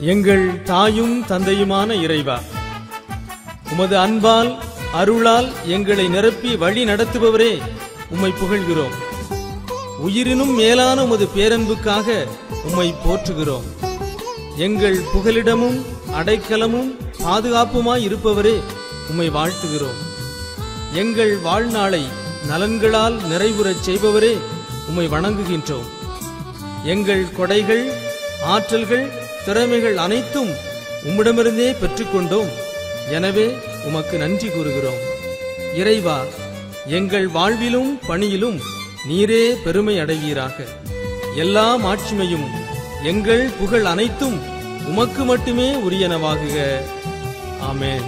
எங்கள் தாயும் தந்தையுமான இறைவா உமது அன்பால் அருளால் எங்களை நிரப்பி வழி நடத்துபவரே உம்மை புகழ்கிறோம் உயிரினும் மேலான உமது பேரன்புக்காக உம்மை போற்றுகிறோம் எங்கள் புகலிடமும் அடைக்கலமும் பாதுகாப்புமாய் இருப்பவரே உம்மை வாழ்த்துகிறோம் எங்கள் வாழ்நாளை நலன்களால் நிறைவுறச் செய்பவரே உம்மை வணங்குகின்றோம் எங்கள் கொடைகள் ஆற்றல்கள் திறமைகள் அனைத்தும் உம்மிடமிருந்தே பெற்றுக்கொண்டோம் எனவே உமக்கு நன்றி கூறுகிறோம் இறைவா எங்கள் வாழ்விலும் பணியிலும் நீரே பெருமை அடைவீராக எல்லா மாட்சிமையும் எங்கள் புகழ் அனைத்தும் உமக்கு மட்டுமே உரியனவாகுக ஆமென்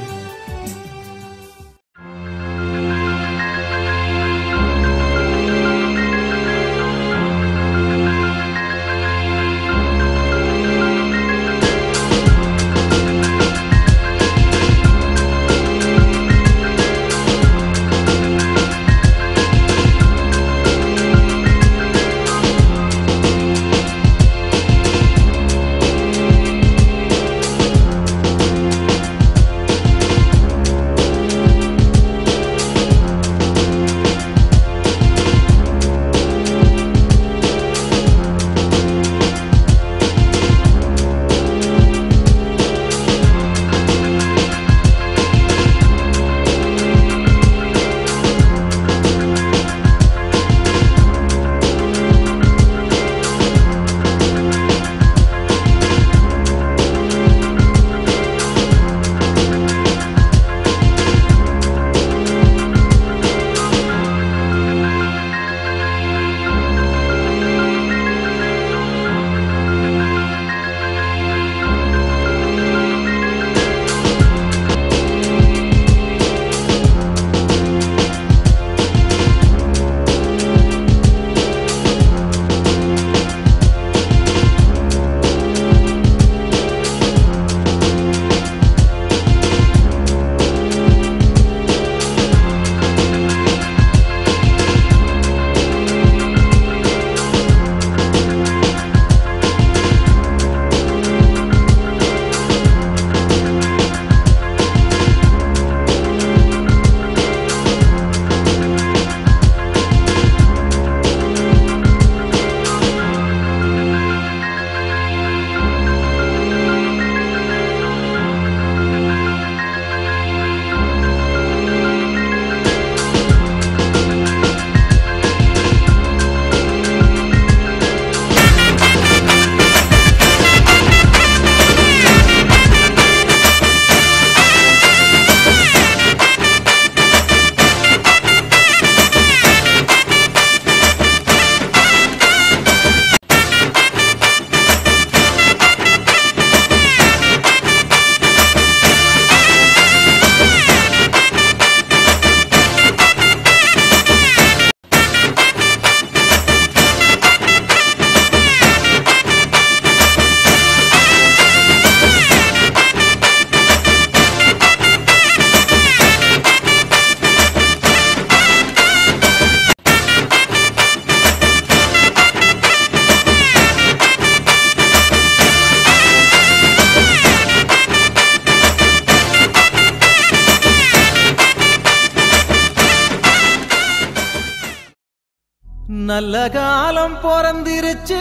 நல்ல காலம் பிறந்திருச்சு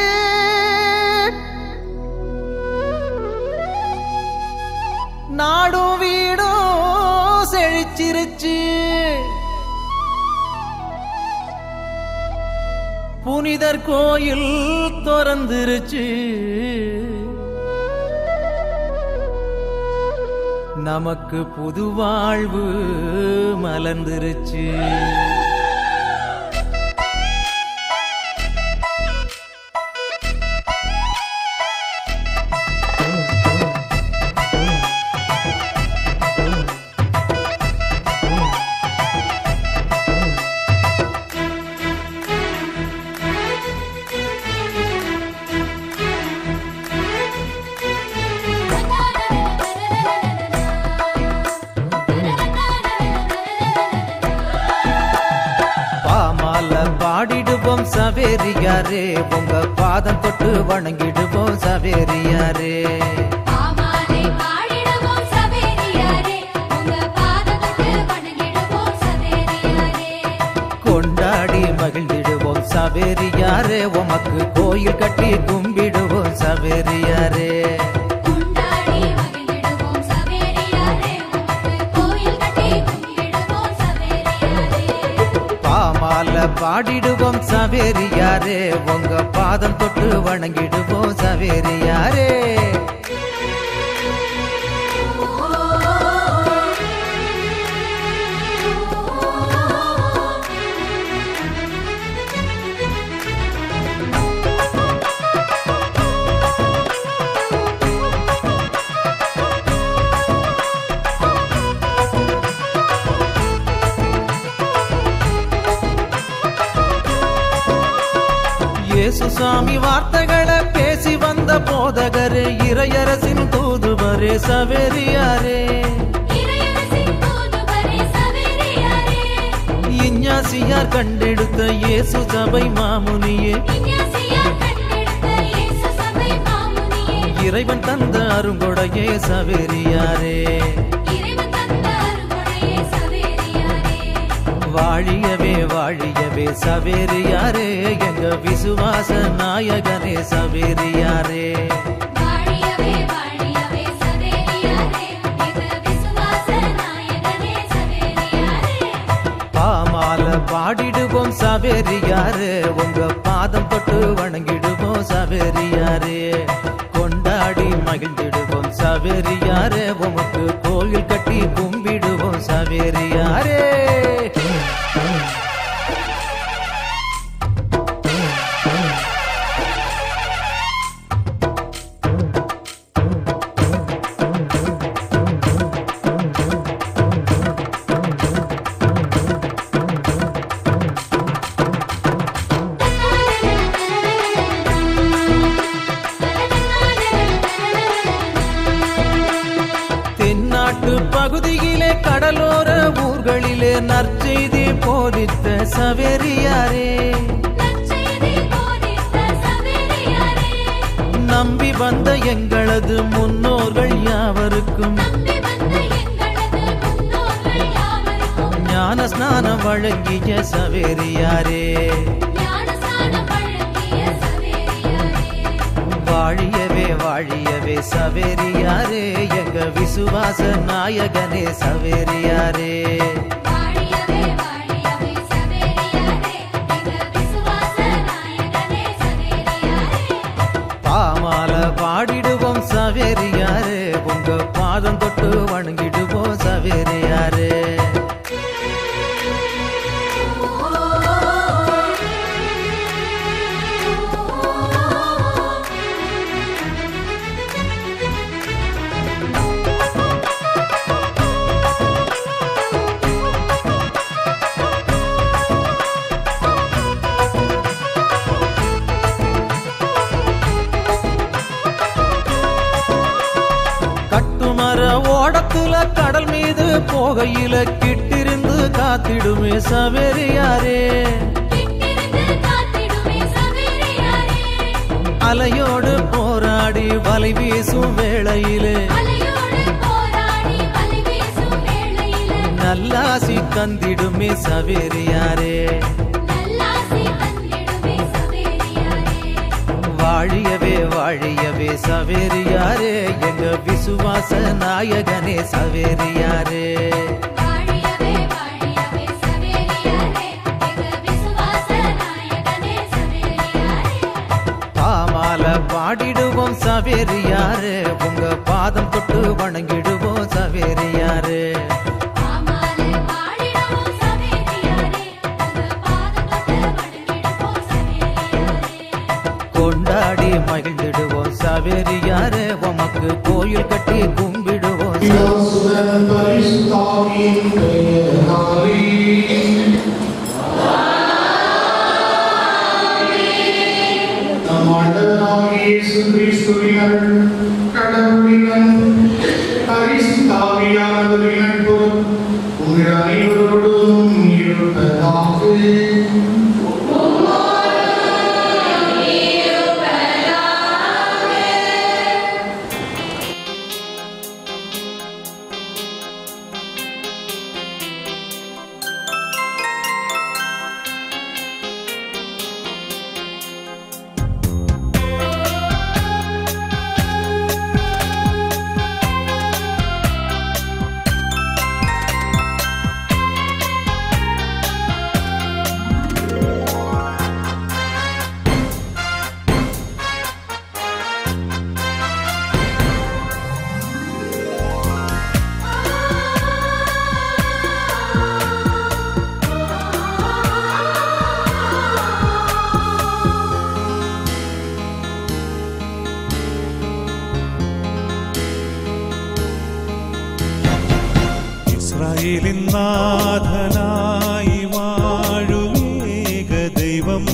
நாடும் வீடும் செழிச்சிருச்சு புனிதர் கோயில் திறந்துருச்சு நமக்கு புது வாழ்வு மலர்ந்துருச்சு சவேரியாரே உங்க பாதம் தொட்டு வணங்கிடுவோம் சவேரியாரே பாமாலை பாடிடுவோம் சவேரியாரே உங்க பாதத்துக்கு வணங்கிடுவோம் சவேரியாரே கொண்டாடி மகிழ்ந்திடுவோம் சவேரியாரே உமக்கு கோயில் கட்டி கும்பிடுவோம் சவேரியாரே கொண்டாடி மகிழ்ந்திடுவோம் சவேரியாரே உமக்கு கோயில் கட்டி கும்பிடுவோம் சவேரியாரே பாமால பாடிடுவோம் சவேரியாரே உங்க பாதம் தொட்டு வணங்கிடுவோம் சவேரியாரே இயேசு சாமி வார்த்தைகளை பேசி வந்த போதகரே இறையரசின் தூதுவரே சவேரியாரே இறையரசின் தூதுவரே சவேரியாரே இஞ்ஞாசியார் கண்டெடுத்த இயேசு சபை மாமுனியே விஞ்ஞாசியார் கண்டெடுத்த இயேசு சபை மாமுனியே இறைவன் தந்த அருங்கொடையே சவேரியாரே இறைவன் தந்த அருள்கொடையே சவேரியாரே வாழியவே வாழியவே சவேரியாரே எங்க விசுவாச நாயகனே சவேரியாரே வாழியவே வாழியவே சவேரியாரே எங்க விசுவாச நாயகனே சவேரியாரே பாமால பாடிடுவோம் சவேரியாரே உங்க பாதம் தொட்டு வணங்கிடுவோம் சவேரியாரே கொண்டாடி மகிழ்ந்திடுவோம் சவேரியாரே உமக்கு கோயில் கட்டி கும்பிடுவோம் சவேரியாரே தென்னாட்டு பகுதியிலே கடலோர ஊர்களிலே நற்செய்தி போதித்த சவேரியாரே நற்செய்தி போதித்த சவேரியாரே நம்பி வந்த எங்களது முன்னோர்கள் யாவருக்கும் நம்பி வந்த எங்களது முன்னோர்கள் யாவருக்கும் ஞான ஸ்நானம் வழங்கிய சவேரியாரே ஞானஸ்நானம் வழங்கிய சவேரியாரே வாழியவே வாழியவே சவேரியாரே எங்க விசுவாச நாயகனே சவேரியாரே வாழியவே வாழியவே சவேரியாரே எங்க விசுவாச நாயகனே சவேரியாரே பாமால பாடிடுவோம் சவேரியாரே உங்க பாதம் தொட்டு வணங்கிடுவோம் சவேரியாரே கட்டுமர ஓடத்துல கடல் மீது போகையில கிட்டிருந்து காத்திடுமே சவேரியாரே கிட்டிருந்து காத்திடுமே சவேரியாரே அலையோடு போராடி வலை வீசும் வேளையிலே அலையோடு போராடி வலி வீசும் வேளையிலே நல்லாசி தந்திடுமே சவேரியாரே நல்லாசி தந்திடுமே சவேரியாரே வாழியவே வாழியவே சவேரியாரே எங்க விசுவாச நாயகனே சவேரியாரே வாழியவே வாழியவே சவேரியாரே எங்க விசுவாச நாயகனே சவேரியாரே பாமால பாடிடுவோம் சவேரியாரே உங்க பாதம் தொட்டு வணங்கிடுவோம் சவேரியாரே ஆமாலே பாடிடுவோம் சவேரியாரே உங்க பாதம் தொட்டு வணங்கிடுவோம் சவேரியாரே கொண்டாடி மகிழ்ந்திடுவோம் சவேரியாரே உமக்கு கோயில் கட்டி கும்பிடுவோம் சுதன் பரிசுத்தாவியின் பெயராலே நம் ஆண்டவராகிய இயேசு கிறிஸ்துவின் அருள், கடவுளின் அன்பு, பரிசுத்தாவியானவரின் அன்பு உங்கள் அனைவரோடும் இருப்பதாக ഇസ്രായേലിൻ നാഥനായി വാഴുമേക ദൈവം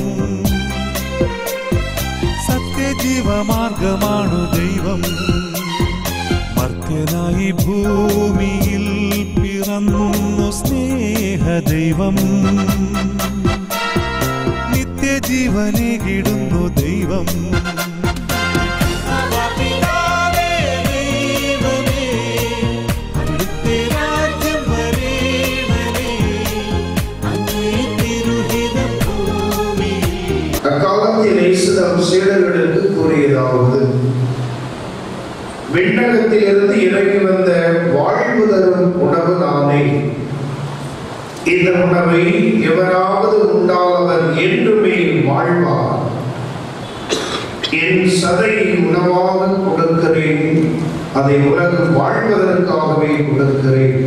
സത്യജീവമാർഗമാണു ദൈവം മർത്യനായി ഭൂമിയിൽ പിറന്നു സ്നേഹ ദൈവം നിത്യജീവനെ കിടുന്നു ദൈവം പിതാവേ ദൈവമേ, അവിടുത്തെ രാജ്യം വരേണമേ, അങ്ങേ തിരുഹിതം ഭൂമിയിൽ அக்காலத்தில் இயேசு தம் சீடர்களுக்கு கூறியதாவது விண்ணகத்திலிருந்து இறங்கி வந்த வாழ்வு தரும் உணவு நானே இந்த உணவை எவராவது உண்டானவர் என்றுமே வாழ்வார் என் சதையை உணவாக கொடுக்கிறேன் அதை உலகம் வாழ்வதற்காகவே கொடுக்கிறேன்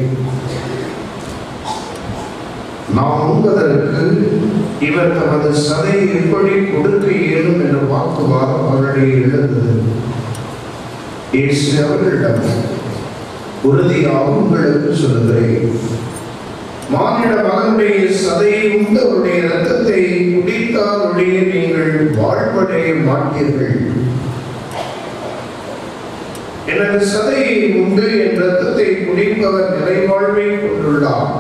நாம் உண்பதற்கு இவர் தமது சதையை எப்படி கொடுக்க இயலும் என்ற வாக்குவாதம் அவர்களிடையே எழுந்தது இயேசு அவர்களிடம் உறுதியாக உங்களுக்கு சொல்லுகிறேன் மானிட மகனுடைய சதையை உண்டு அவருடைய ரத்தத்தை குடித்தால் ஒழிய நீங்கள் வாழ்வடைய மாட்டீர்கள் எனது சதையை உண்டு என் ரத்தத்தை குடிப்பவர் நிறைவாழ்வை கொண்டுள்ளார்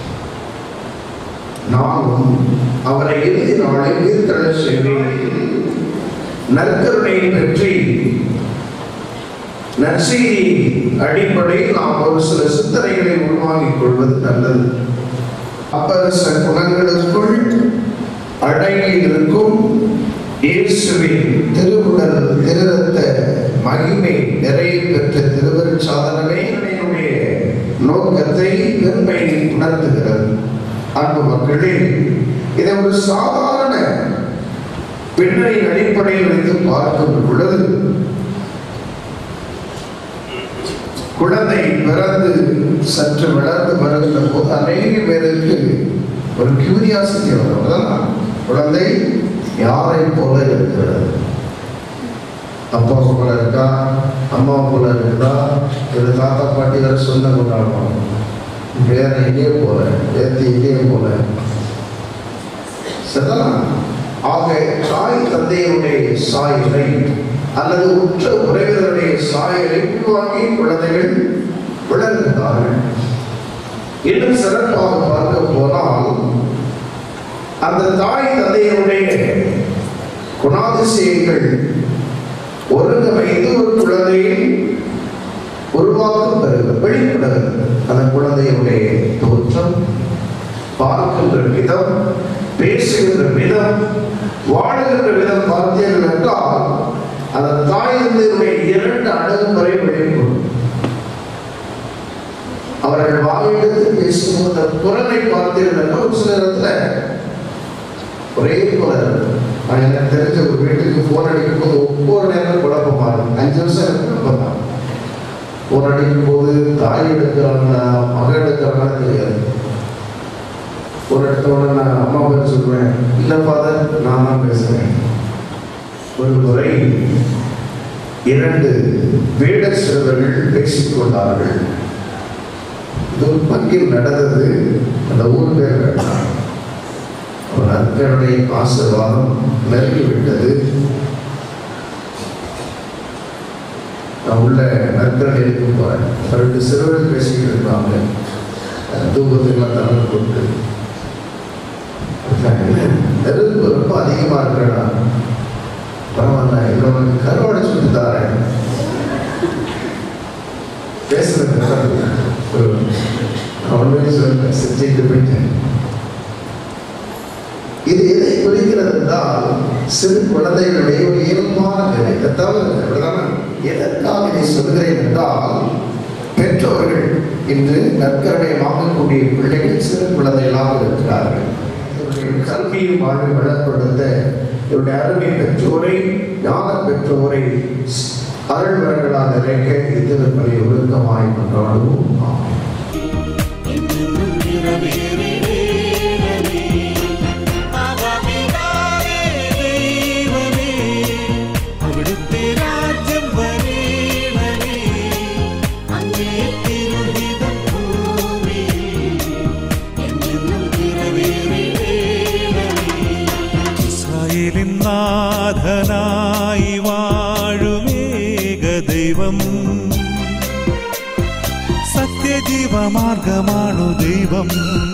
நானும் அவரை இறுதி நாளில் உயிர்த்தெழ செய்வேன் நற்கருணையை பற்றி நற்செய்தி அடிப்படையில் நாம் ஒரு சில சிந்தனைகளை உருவாக்கிக் கொள்வது நல்லது அப்பரச குணங்களுக்குள் அடங்கி இருக்கும் இயேசுவின் திருவுடல் திருரத்த மகிமை நிறைய பெற்ற திருவருட் சாதனமே என்னுடைய நோக்கத்தை பெருமை உணர்த்துகிறது அன்பு மக்களே இதை ஒரு சாதாரண பெண்ணின் அடிப்படையில் வைத்து பார்க்கும் பொழுது குழந்தை பிறந்து சற்று வளர்ந்து வருகிற போது அநேக பேருக்கு ஒரு கியூரியாசிட்டி வரும் அதெல்லாம் குழந்தை யாரை போல இருக்கிறது அப்பா போல இருக்கா அம்மா போல இருக்குதா இது தாத்தா பாட்டி வேற சொந்த கொண்டாடுவாங்க வேற எங்கேயே போல ஏத்தி எங்கேயே போல சரிதான் ஆக தாய் தந்தையுடைய சாயலை அல்லது உற்ற உறவினருடைய சாயலை உருவாக்கி குழந்தைகள் விளங்குகிறார்கள் இன்னும் சிறப்பாக பார்க்க போனால் அந்த தாய் தந்தையினுடைய குணாதிசயங்கள் ஒருங்கிணைந்து ஒரு குழந்தையை உருவாக்கம் பெறுகிறது வெளிப்படுகிறது அந்த குழந்தையுடைய தோற்றம் பார்க்கின்ற விதம் பேசுகின்ற விதம் வாழுகின்ற விதம் பார்த்தீர்கள் என்றால் அந்த தாய் தந்தையுடைய இரண்டு அணுகுமுறை வெளிப்படும் அவர்கள் வாயிலிருந்து பேசும்போது அந்த குரலை பார்த்தீர்கள் என்றால் ஒரு சில இடத்துல ஒரே போல இருக்கும். நான் எனக்கு தெரிஞ்ச ஒரு வீட்டுக்கு போன் அடிக்கும் போது ஒவ்வொரு நேரம் குழப்பமா இருக்கும் அஞ்சு வருஷம் எனக்கு குழப்பம் தான் போன் அடிக்கும் போது தாய் எடுக்கிறாங்களா மகன் எடுக்கிறாங்களா தெரியாது ஒரு இடத்தோட நான் அம்மா பேர் சொல்லுவேன் இல்லை ஃபாதர் நான் தான் பேசுறேன் ஒரு முறை இரண்டு வேட சிறுவர்கள் பேசிக் கொண்டார்கள் இது ஒரு பங்கில் நடந்தது அந்த ஊர் பேர் வேண்டாம் அவர் அர்க்கனுடைய ஆசீர்வாதம் நெருங்கிவிட்டது நான் உள்ள நற்கரனை எடுக்க போறேன் ரெண்டு சிறுவர்கள் பேசிக்கிட்டு இருக்காங்க தூக்கத்துக்கெல்லாம் தலை போட்டு நெருப்பு ரொம்ப அதிகமா இருக்கிறடா பரவாயில்ல இன்னொன்று கருவாடை சொல்லி தாரேன் பேசுறது அவனுமே சொல்ல செஞ்சுட்டு போயிட்டேன் இது எதை குறிக்கிறது என்றால் சிறு குழந்தைகளுடைய ஒரு இயல்பான நிலை இதை தவிர அப்படிதானே எதற்காக இதை சொல்கிறேன் என்றால் பெற்றோர்கள் இன்று நற்கருணை வாங்கக்கூடிய பிள்ளைகள் சிறு குழந்தைகளாக இருக்கிறார்கள் இவருடைய கல்வியை வாழ்வை வளப்படுத்த இவருடைய அருமை பெற்றோரை ஞான பெற்றோரை அருள்வர்களாக நிறைக்க இத்திருப்பதை ஒழுக்கமாய் கொண்டாடுவோம் ஆமென். അവിടുത്തെ രാജ്യം വരേണമേ അങ്ങേ തിരുഹിതം ഭൂമിയിൽ നാഥനായി വാഴുമേക ദൈവം സത്യജീവമാർഗമാണു ദൈവം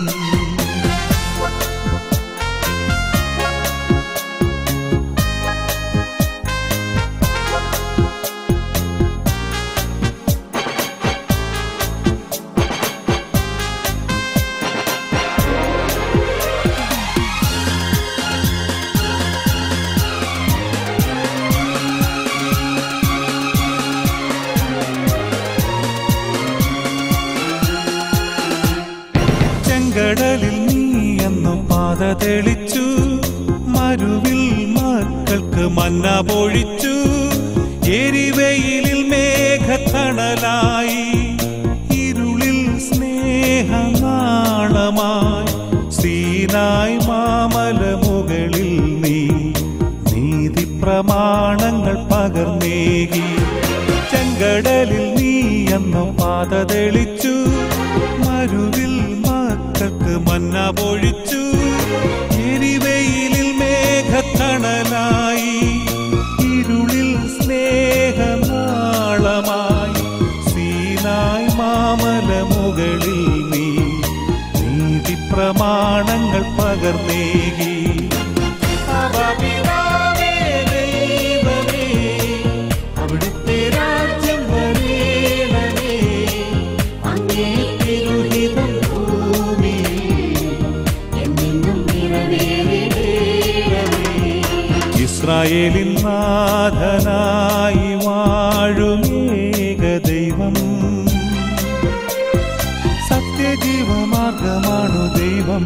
ചെങ്കടലിൽ നീ എന്നു പാത തെളിച്ചു മരുവിൽ മക്കൾക്ക് മന്ന പൊഴിച്ചു എരിവെയിലിൽ മേഘത്തണലായി ഇരുളിൽ സ്നേഹനാളമായി സീനായി മാമല മുകളിൽ നീ നീതി പ്രമാണങ്ങൾ പകർന്നേകി ചെങ്കടലിൽ നീ എന്നു പാത തെളിച്ചു മരുവിൽ മക്കൾക്ക് മന്ന പൊഴിച്ചു എരിവെയിലിൽ മേഘത്തണലായി ഇരുളിൽ സ്നേഹനാളമായി സീനായി മാമല മുകളിൽ നീ നീതി പ്രമാണങ്ങൾ പകർന്നേകി അവപിതാവേ ദൈവമേ, അവിടുത്തെ രാജ്യം വരേണമേ അങ്ങേ തിരുഹിതം ഭൂമിയിൽ എന്നെന്നും നിറവേറേണമേ. ഇസ്രായേലിൻ നാഥനായി വാഴുമേക ദൈവം സത്യജീവമാർഗമാണു ദൈവം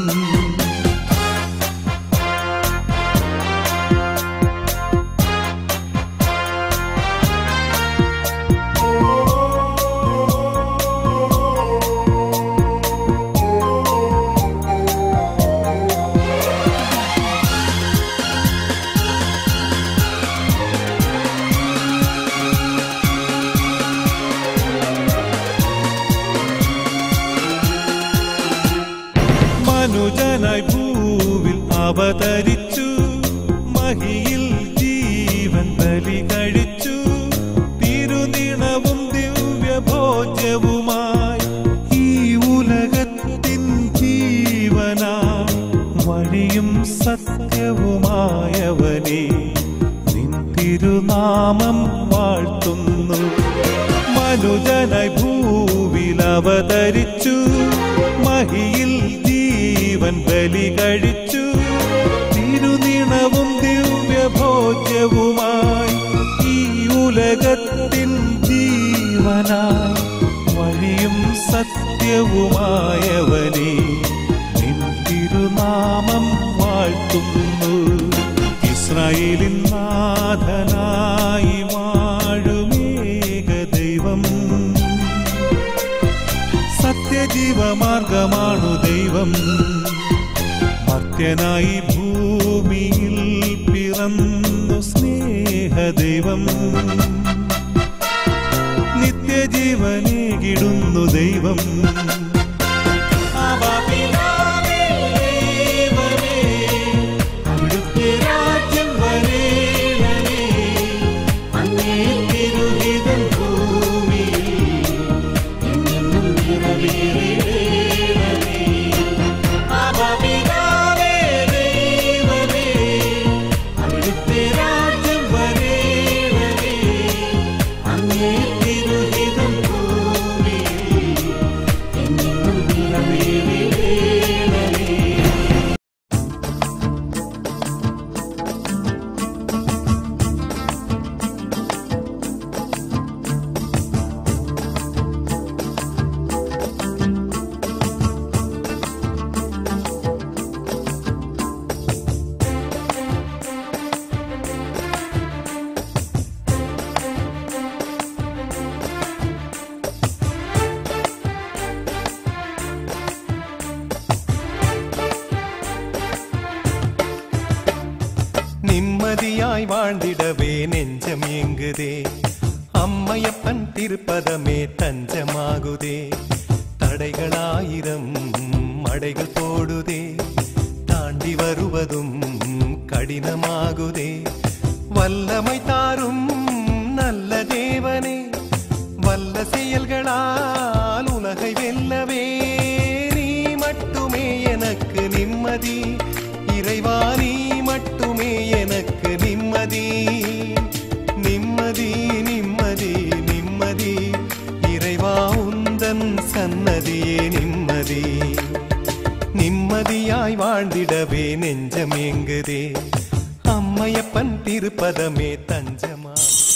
മനുജനായി ഭൂവിൽ അവതരിച്ചു മഹിയിൽ ജീവൻ ബലി കഴിച്ചു തിരുനിണവും ദിവ്യഭോജ്യവുമായി ഈ ഉലകത്തിൻ ജീവനായി വഴിയും സത്യവുമായവനെ നിൻ തിരുനാമം വാഴ്ത്തുന്നു മനുജനായി ഭൂവിൽ അവതരിച്ചു മഹിയിൽ ജീവൻ ബലി കഴിച്ചു തിരുനിണവും ദിവ്യഭോജ്യവുമായി ഈ ഉലകത്തിൻ ജീവനായി വഴിയും സത്യവുമായവനെ നിൻ തിരുനാമം വാഴ്ത്തുന്നു ഇസ്രായേലിൻ നാഥനായി വാഴുമേക ദൈവം സത്യജീവമാർഗമാണു ദൈവം മർത്യനായി ഭൂമിയിൽ പിറന്നു സ്നേഹദൈവം നിത്യജീവനേകിടുന്നു ദൈവം ആവാപിതാവേ ദൈവമേ, അവിടുത്തെ രാജ്യം വരേണമേ, അങ്ങേ തിരുഹിതം ഭൂമിയിൽ എന്നെന്നും നിറവേറേണമേ. ആവാപിതാവേ ദൈവമേ, അവിടുത്തെ രാജ്യം വരേണമേ, അങ്ങേ തിരുഹിതം ഭൂമിയിൽ എന്നെന്നും നിറവേറേണമേ. நிம்மதியாய் வாழ்ந்திடவே நெஞ்சம் ஏங்குதே அம்மையப்பன் திருப்பதமே தஞ்சமாகுதே தடைகளாயிரம் மடைகள் போடுதே தாண்டி வருவதும் கடினமாகுதே வல்லமை தாரும் நல்ல தேவனே வல்ல செயல்களால் உலகை வெல்லவே நீ மட்டுமே எனக்கு நிம்மதி இறைவா நீ மட்டுமே எனக்கு நிம்மதி நிம்மதி நிம்மதி நிம்மதி இறைவா உந்தன் சன்னதியே நிம்மதி நிம்மதியாய் வாழ்ந்திடவே நெஞ்சம் எங்குதே அம்மையப்பன் திருப்பதமே தஞ்சமா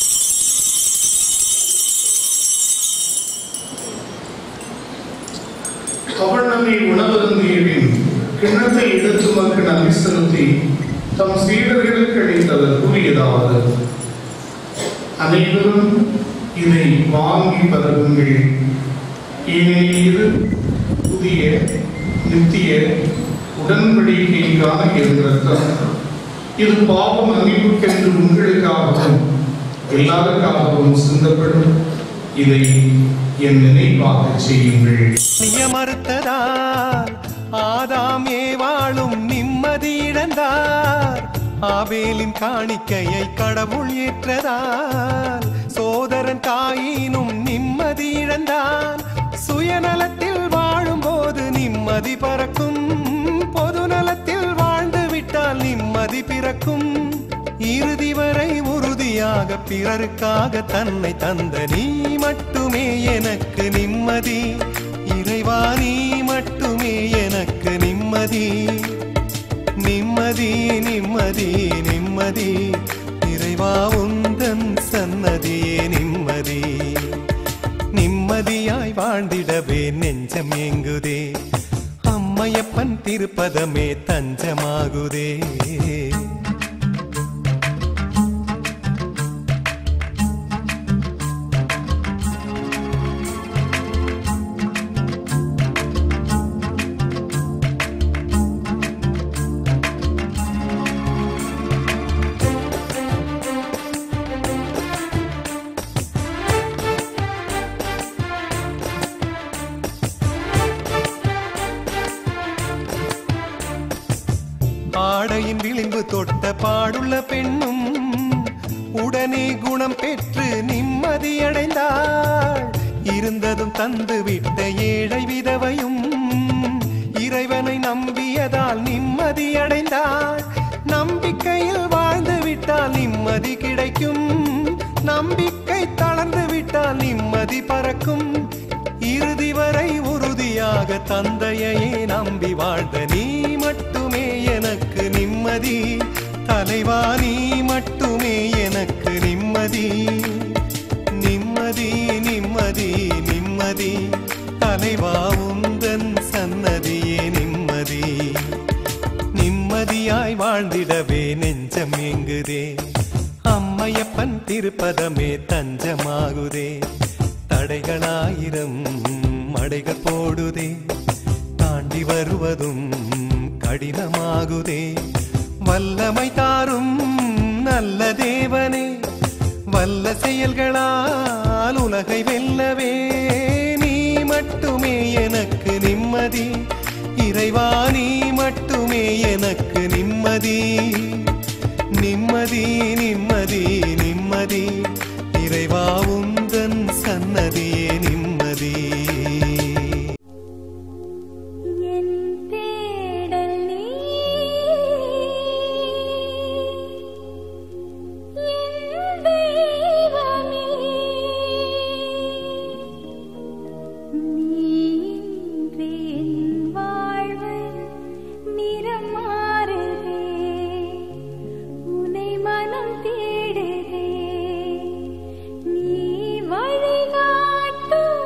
கவர்ணனை உணவருந்தியபின் கிண்ணத்தை எடுத்து மக்கள் நன்றி செலுத்தி தம் சீடர்களுக்கு அளித்தவர் கூறியதாவது அனைவரும் இதை வாங்கி பருகுங்கள் ஏனெனில் இது புதிய நித்திய உடன்படிக்கைக்கான என் ரத்தம் இது பாவ மன்னிப்புக்கென்று உங்களுக்காகவும் எல்லாருக்காகவும் சிந்தப்படும் இதை என் நினைவாக செய்யுங்கள் நிய மறுத்ததால் ஆதாம் ஏவாளும் நிம்மதி இழந்தார் ஆபேலின் காணிக்கையை கடவுள் ஏற்றதால் சோதரன் காயினும் நிம்மதி இழந்தான் சுயநலத்தில் வாழும்போது நிம்மதி பறக்கும் பொது நலத்தில் வாழ்ந்து விட்டால் நிம்மதி பிறக்கும் இறுதி வரை உறுதியாக பிறருக்காக தன்னை தந்த நீ மட்டுமே எனக்கு நிம்மதி இறைவா நீ மட்டுமே எனக்கு நிம்மதி நிம்மதி நிம்மதி நிம்மதி இறைவா உந்தன் சன்னதியே நிம்மதி நிம்மதியாய் வாழ்ந்திடவே நெஞ்சம் எங்குதே அம்மையப்பன் திருப்பதமே தஞ்சமாகுதே ஆடையின் விளிம்பு தொட்ட பாடுள்ள பெண்ணும் உடனே குணம் பெற்று நிம்மதியடைந்தாள் இருந்ததும் தந்து விட்ட ஏழை விதவையும் இறைவனை நம்பியதால் நிம்மதியடைந்தாள் நம்பிக்கையில் வாழ்ந்து விட்டால் நிம்மதி கிடைக்கும் நம்பிக்கை தளர்ந்து விட்டால் நிம்மதி பறக்கும் இறுதி வரை உறுதியாக தந்தையையே நம்பி வாழ்ந்த நீ மட்டுமே எனக்கு நிம்மதி தலைவா நீ மட்டுமே எனக்கு நிம்மதி நிம்மதி நிம்மதி நிம்மதி தலைவா உந்தன் சன்னதியே நிம்மதி நிம்மதியாய் வாழ்ந்திடவே நெஞ்சம் எங்குதே அம்மையப்பன் திருப்பதமே தஞ்சமாகுதே தடைகளாயிரம் மடைகள் போடுதே தாண்டி வருவதும் கடினமாகுதே வல்லமை தாரும் நல்ல தேவனே வல்ல செயல்களால் உலகை வெல்லவே நீ மட்டுமே எனக்கு நிம்மதி இறைவா நீ மட்டுமே எனக்கு நிம்மதி நிம்மதி நிம்மதி நிம்மதி இறைவா உந்தன் சன்னதியே நிம்மதி என் தேடல் நீ என் தெய்வமே நீ இன்றி என் வாழ்வு நிறம் மாறுதே உனை மனம் தேடுதே நீ வழிகாட்டும்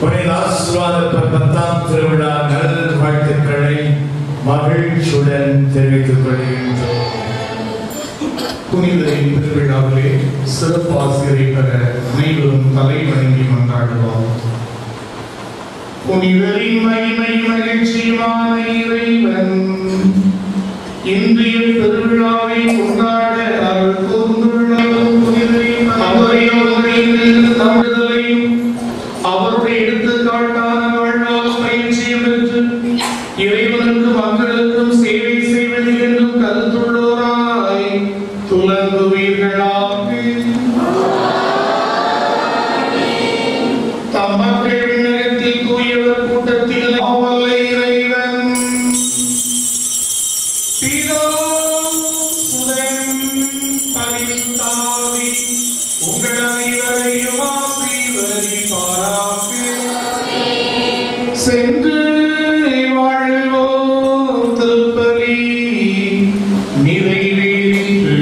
புனித ஆசீர்வாத பத்தாம் திருவிழா நல் வாழ்த்துக்களை மகிழ்ச்சியுடன் தெரிவித்துக் கொள்கின்றோம் புனிதரின் திருவிழாவிலே சிறப்பு ஆசிரியரை பெற அனைவரும் தலை வணங்கி கொண்டாடுவோம் புனிதரின் மகிமை மகிழ்ச்சியான இறைவன் இன்றைய பெருவிழாவை கொண்டாட அவர் கூர்ந்துள்ளதும் புனிதரின் அவரையோடு தமிழ்தலையும் அவருடைய எடுத்துக்காட்டான வாழ்வால் பயிற்சியும் பெற்று இறைவனுக்கு மக்களுக்கும் சேவை செய்வது என்றும் கருத்துள்ளோராய் துலங்குவீர்களாக தம் மக்கள் விண்ணகத்தில் தூயவர் கூட்டத்தில் அவல்ல இறைவன் பிதா, சுதன், பரிசுத்தாவி, உங்கள் அனைவரையும் ஆசீர்வதிப்பாராக. சென்று வாழ்வோம் திருப்பலி நிறைவேறிற்று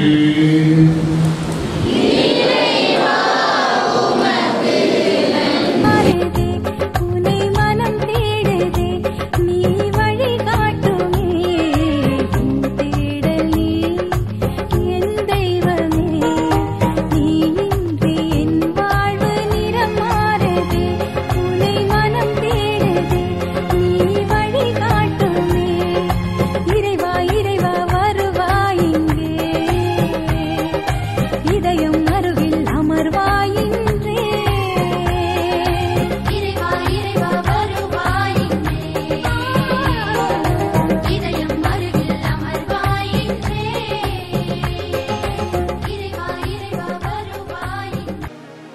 மாறுதே உன்னை மனம் தேடுதே நீ வழி காட்டுமே உன் தேடல் நீ என் தெய்வமே நீ இன்றி என் வாழ்வு நிறம் மாறுதே உன்னை மனம் தேடுதே நீ வழி காட்டுமே இறைவா இறைவா வருவாய் இங்கே இதயம் அருகில் அமர்வாயின்றே இறைவா இறைவா வருவாயின்றே இதயம் அருகில் அமர்வாயின்றே இறைவா இறைவா வருவாயின்றே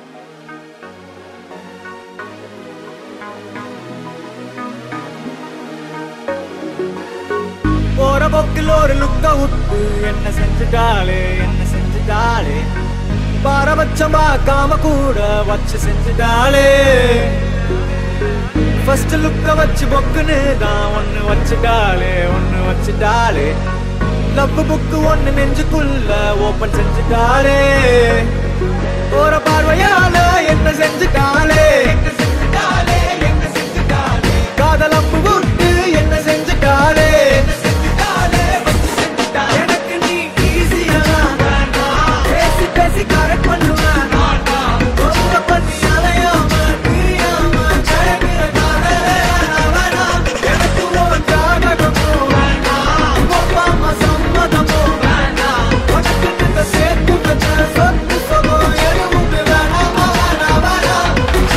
போற போக்கில் ஒரு லுக்க விட்டு என்ன செஞ்சுட்டாளே என்ன செஞ்சுட்டாளே பாரபட்சம் பார்க்காம கூட வச்சு செஞ்சுட்டாளே ஃபர்ஸ்ட் லுக்க வச்சு பொக்குன்னு தான் ஒண்ணு வச்சுட்டாளே ஒண்ணு வச்சுட்டாளே லவ் புக்கு ஒண்ணு நெஞ்சுக்குள்ள ஓபன் செஞ்சுட்டாளே போற பார்வையால என்ன செஞ்சுட்டாளே காதல் அம்பு விட்டு என்ன செஞ்சுட்டாளே எனக்கு நீ easy-ஆ பேசி பேசி correct பண்ணுவேன். கொஞ்சம் பண்ணி அலையாம, பிரியாம, ஜெயமிர காதலே வேணாம், வேணாம். எனக்கு உன் ஜாதகமும் வேண்டாம். ஒப்பாம சம்மதமும் வேண்டாம். உனக்கு இந்த சேர்த்து வச்ச சொத்து சுகம் எதுவுமே வேணாமா, வேணாம், வேணாம்.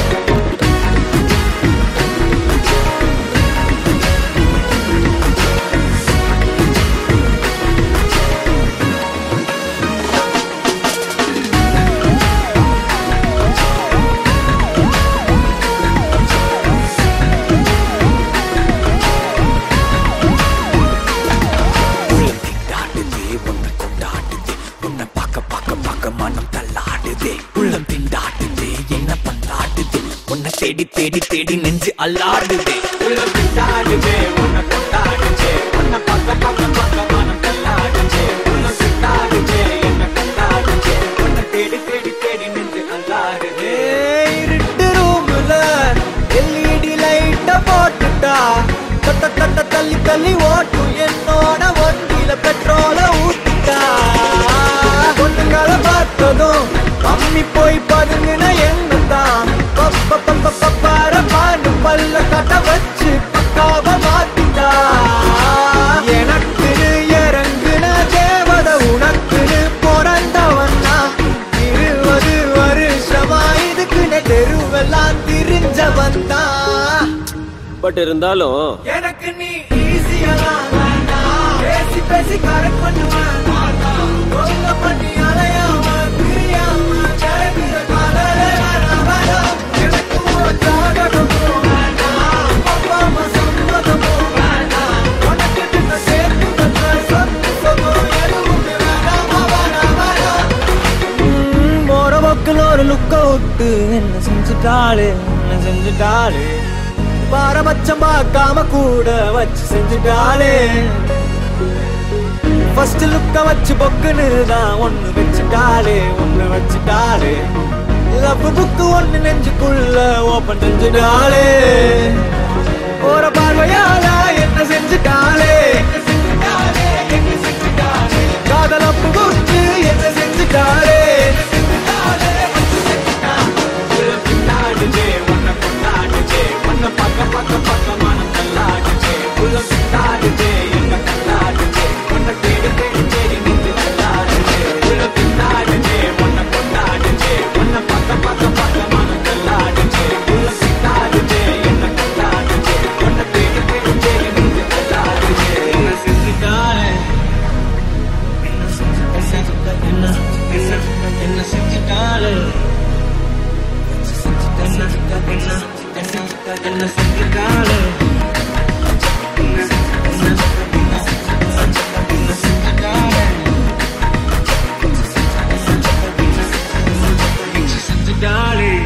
திண்டாடுதே உன்னை கொண்டாடுதே உன்னை பார்க்க பார்க்க பார்க்க மனம் தள்ளாடுதே உள்ளம் திண்டாடுதே என்ன பண்ணாடுதே உன்னை தேடி தேடி தேடி நெஞ்சு அல்லாடுதே உள்ளம் திண்டாடுதே உன்னை கொண்டாடுதே உன்னை பார்க்க பார்க்க பார்க்க மனம் தள்ளாடுதே உள்ளம் திண்டாடுதே என்ன கொண்டாடுதே உன்னை தேடி தேடி தேடி நெஞ்சு அல்லாடுதே ஏய், இருட்டு ரூம்ல எல்இடி லைட்ட போட்டுட்டா தட்ட தட்ட தள்ளி தள்ளி ஓட்டும் என்னோட வண்டியில பெட்ரோல ஊத்திட்டா பொண்ணுங்களை பார்த்ததும் அம்மி போய் பதுங்கின என்ன தான் பப்ப பப்ப பப்பார பாண்டு பல்ல கட்ட வச்சு பக்காவ மாத்திட்டா எனக்குன்னு இறங்குன தேவத உனக்குன்னு பிறந்தவன் நான் இருபது வருஷமா இதுக்குன்னு தெருவெல்லாம் திரிஞ்சவன் தான் பட் இருந்தாலும் எனக்கு நீ ஈஸியா பேசி பேசி கரெக்ட் பண்ணுவேன் ஒழுங்க பண்ணி அலையாம பிரியாம ஜெயபிர காதலே வேணாம், வேணாம். எனக்கு ஒரு ஜாதகமும் வேண்டாம். ஒப்பாம சம்மதமும் வேண்டாம். உனக்கு இந்த சேர்த்து வச்ச சொத்து சுகம் எதுவுமே வேணாமா, வேணாம், வேணாம். ம், போற போக்குல ஒரு லுக்க விட்டு என்ன செஞ்சுட்டாளே என்ன செஞ்சுட்டாளே பாரபட்சம் பார்க்காம கூட வச்சு செஞ்சுட்டாளே ஃபர்ஸ்ட் லுக்க வச்சு பொக்குன்னு தான் ஒண்ணு வச்சுட்டாளே ஒண்ணு வச்சுட்டாளே லவ் புக்கு ஒண்ணு நெஞ்சுக்குள்ள ஓபன் செஞ்சுட்டாளே ஒரு பார்வையால என்ன செஞ்சுட்டாளே காதல் அப்பு குத்து என்ன செஞ்சுட்டாளே பின்னாடுச்சே உன்னை கொண்டாடுச்சே உன்னை பக்க பக்க பக்க மனம் தள்ளாடுச்சே உள்ள பின்னாடுச்சே என்ன கண்டாடுச்சே உன்னை தேடி தேடி தேடி நின்று தள்ளாடுச்சே உள்ள பின்னாடுச்சே உன்னை கொண்டாடுச்சே உன்னை பக்க பக்க பக்க மனம் தள்ளாடுச்சே உள்ள பின்னாடுச்சே என்ன கண்டாடுச்சே உன்னை தேடி தேடி தேடி நின்று தள்ளாடுச்சே என்ன செஞ்சுட்டாளே என்ன செஞ்சுட்டா என்ன என்ன செஞ்சுட்டாளே Darling.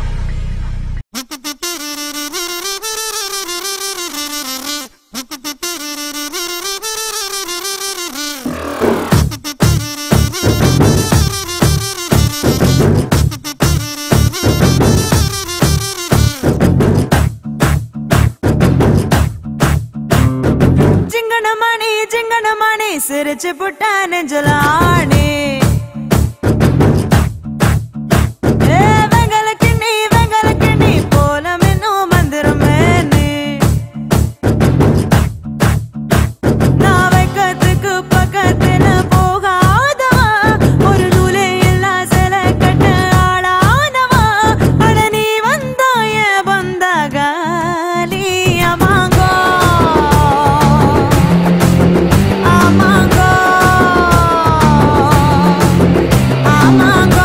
ஜிங்கனமணி ஜிங்கனமணி சிரிச்சு புட்ட நெஞ்சல ஆணி ஏ வெங்கல கிண்ணி வெங்கல கிண்ணி போல மின்னும் மந்திரமே நீ நான் வைக்கத்துக்கு பக்கத்துல போகாதவா ஒரு நூலே இல்லா சில கட்ட ஆடாதவா அட நீ வந்தாய பந்தகாலி அமாங்கோ அமாங்கோ அமாங்கோ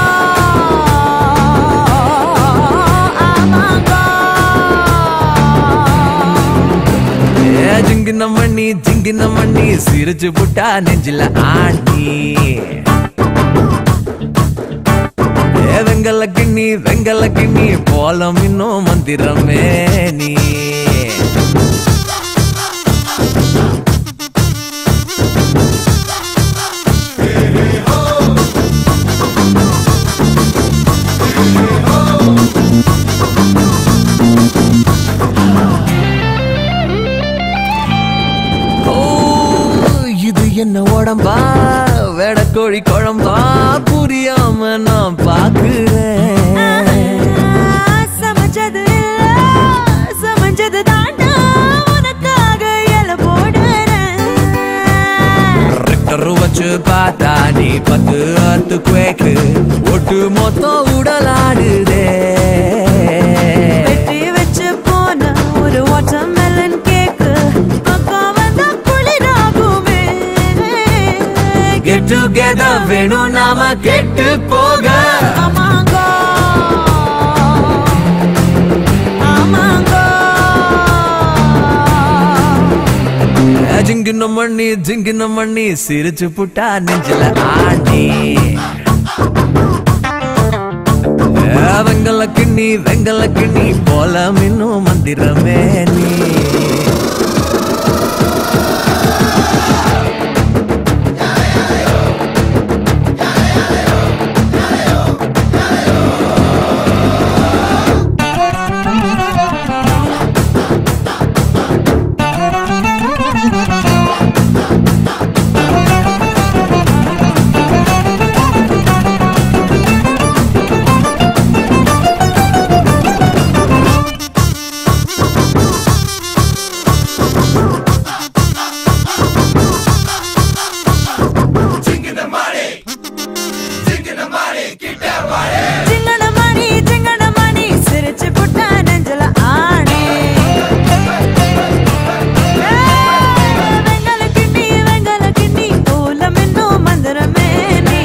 ஏ ஜிங்கின மண்ணி ஜிங்கின மண்ணி சிரிச்சு புட்டா நெஞ்சில ஆண்டி ஏ வெங்கல கிண்ணி வெங்கல கிண்ணி போலம் இன்னும் மந்திரமே நீ ஓ, இது என்ன உடம்பா வெடக்கோழி குழம்பா புரியாம நான் பாக்குறேன் சமைச்சது இல்ல சமைச்சது தாண்டா உனக்காக இல போடுறேன் ரெக்டர் வச்சு பார்த்தா நீ பத்து அத்து குவேக்கு ஒட்டு மொத்தம் உடலாடுதே வெட்டி வச்சு போன ஒரு வாட்டர் மெலன் கேக்கு பக்கம் வந்தா குளிராகுமே கெட் டுகெதர் வேணும் நாம கெட்டு போக அமாங்கோ அமாங்கோ ஜிங்கின மண்ணி ஜிங்கின மண்ணி சிரிச்சு புட்டா நெஞ்சில ஆண்டி ஏ, வெங்கல கிண்ணி வெங்கல கிண்ணி போல மின்னும் மந்திரமே நீ சிங்கனமணி சிங்கனமணி சிரிச்சு புட்ட நெஞ்சல ஆணி வெங்கல கிண்ணி வெங்கல கிண்ணி போல மின்னும் மந்திரமே நீ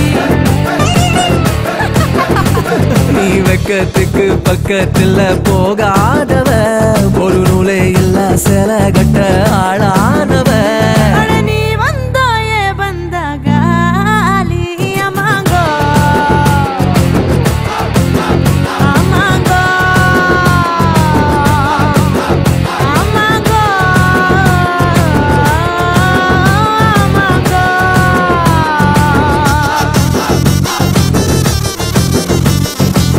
நீ வெக்கத்துக்கு பக்கத்துல போகாதவ ஒரு நூலே இல்ல சில கட்ட ஆளானவ அட நீ வந்தாயே பந்தகாலி அமாங்கோ அமாங்கோ அமாங்கோ அமாங்கோ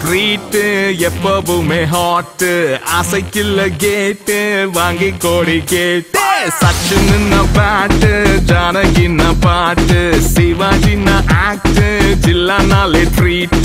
ட்ரீட் எப்பவுமே ஹாட் அசைக்கில்ல கேட்டு வாங்கி கோடி கேட்டு சச்சின் பாட்டு ஜானகி பாட்டு சிவாஜி ஆக்ட் ஜில்லானாலே ட்ரீட்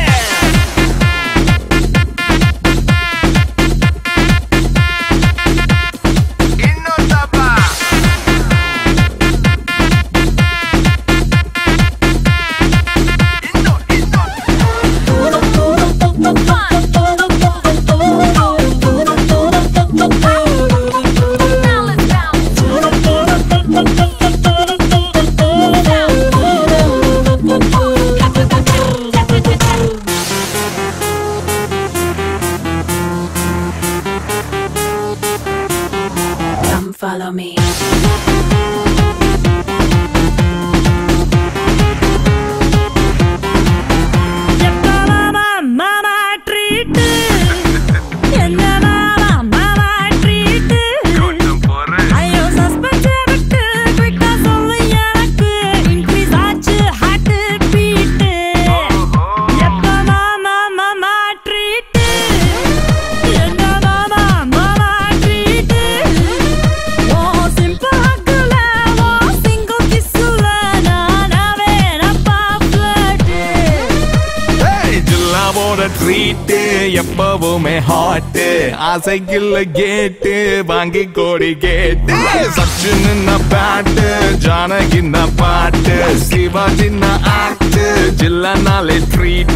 Come follow me. மாமா மாமா ட்ரீட் என்ன மாமா மாமா ட்ரீட் ஐயோ சஸ்பென்ஸ் விட்டு குயிக்கா சொல்லு எனக்கு இன்க்ரீஸ் ஆச்சு ஹார்ட் பீட் எப்ப மாமா மாமா ட்ரீட் என்ன மாமா மாமா ட்ரீட் ஓ சிம்பிள் ஹக்குல ஓ சிங்கிள் கிஸ்ல நானாவே நப்பா ஃபிளட் ஜில்லாவோட ட்ரீட் எப்பவுமே ஹாட் ஆசைக்குள்ள கேட்டு வாங்கி கோடி கேட்டு சச்சின் பாட்டு ஜானகி பாட்டு சிவாஜி ஆக்ட் ஜில்லானாலே treat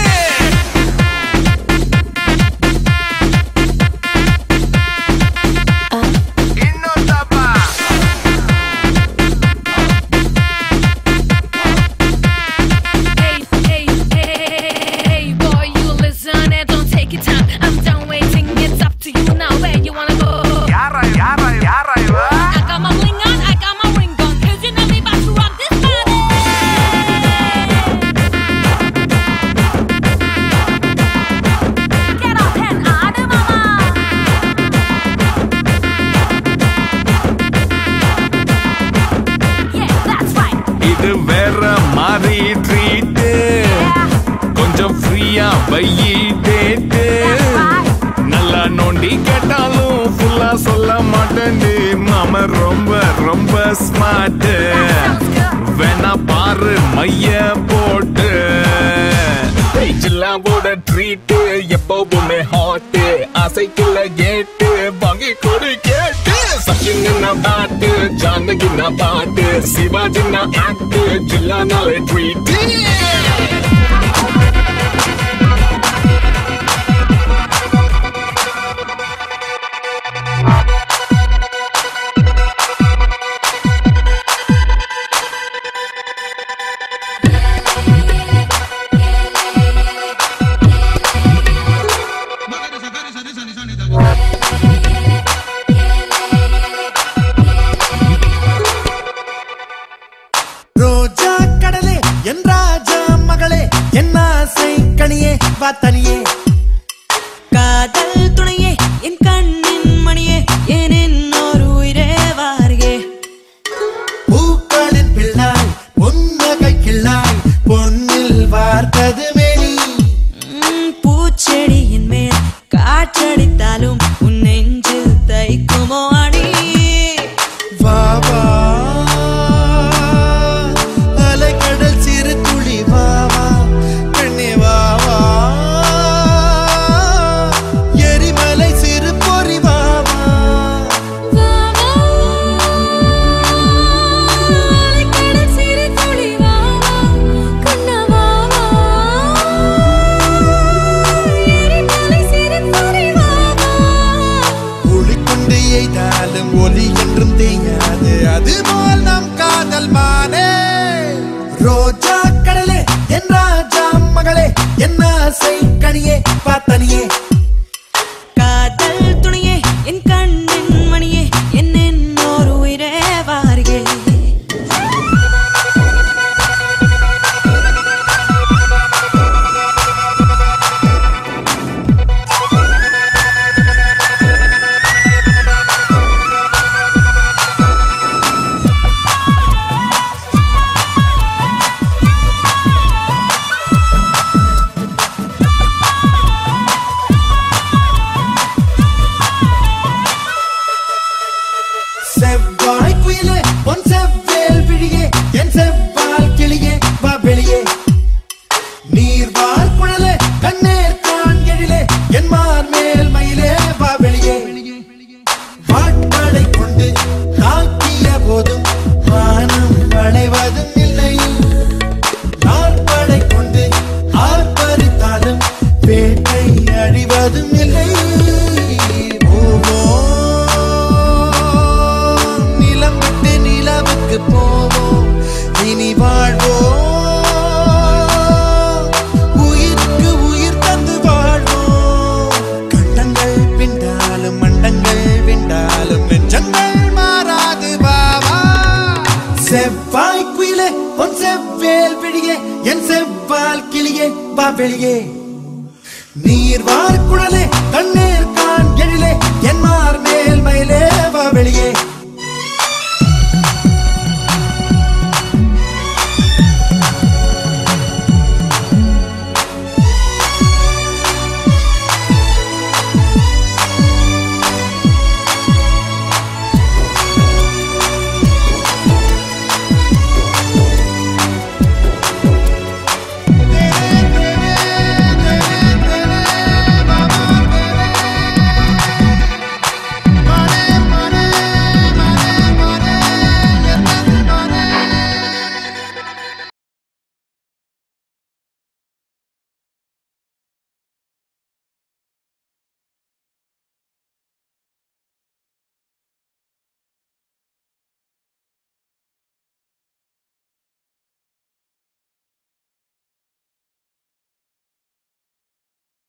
Hey, hey, hey, hey, boy, you listen and don't take your time. I'm done waiting, it's up to you now. Where you wanna go? I got my bling on, I got my ring on. Cause you know me about to rock this body. Get up and ஆடு மாமா. Yeah, that's right. இது வேற மாதிரி treat கொஞ்சம் ஃப்ரீயா வையி date நல்லா நோண்டி கேட்டாலும் ஃபுல்லா சொல்ல மாட்டேன்னு மாம ரொம்ப ரொம்ப ஸ்மார்ட் வேணா பாரு மைய போட்டு ஜில்லாவோட ட்ரீட் எப்பவுமே ஹாட் அசைக்குள்ள கேட்டு வாங்கி கொடு கேட்டு சச்சின் பாட்டு ஜானகி பாட்டு சிவாஜி ஆக்ட் ஜில்லானாலே ட்ரீட் ரோஜா கடலே என் ராஜா மகளே என் ஆசை கனியே வா தனியே காதல் துணையே என் கண்ணின் மணியே என் இன்னொரு உயிரே வாரியே பூக்களின் பிள்ளாய் பொன்னகை கிள்ளாய் பொன்னில் வார்த்தது மேனி ம், பூச்செடியின் மேல் காற்றடித்தாலும் உன் நெஞ்சில் தைக்குமோ அடி வா வா அலைக்கடல் சிறு துளி வா வா கண்ணே வா வா எரிமலை சிறு பொறி வா வா அலைக்கடல் சிறு துளி வா வா, கண்ணா வா வா. எரிமலை சிறு பொறி வா வா. ஒளிக்கொண்டு எய்தாலும் ஒலி என்றும் தேயாது அதுபோல் நம் காதல் மானே ரோஜா கடலே என் ராஜா மகளே என் ஆசை கனியே பார்த்தனியே காதல் துணையே என் கண்ணின் மணியே என் இன்னொரு உயிரே வாரியே என் செவ்வால் கிளியே வா வெளியே நீர் வார் குழலே தண்ணீர் கான் எழிலே என் மார் மேல் மயிலே வா வெளியே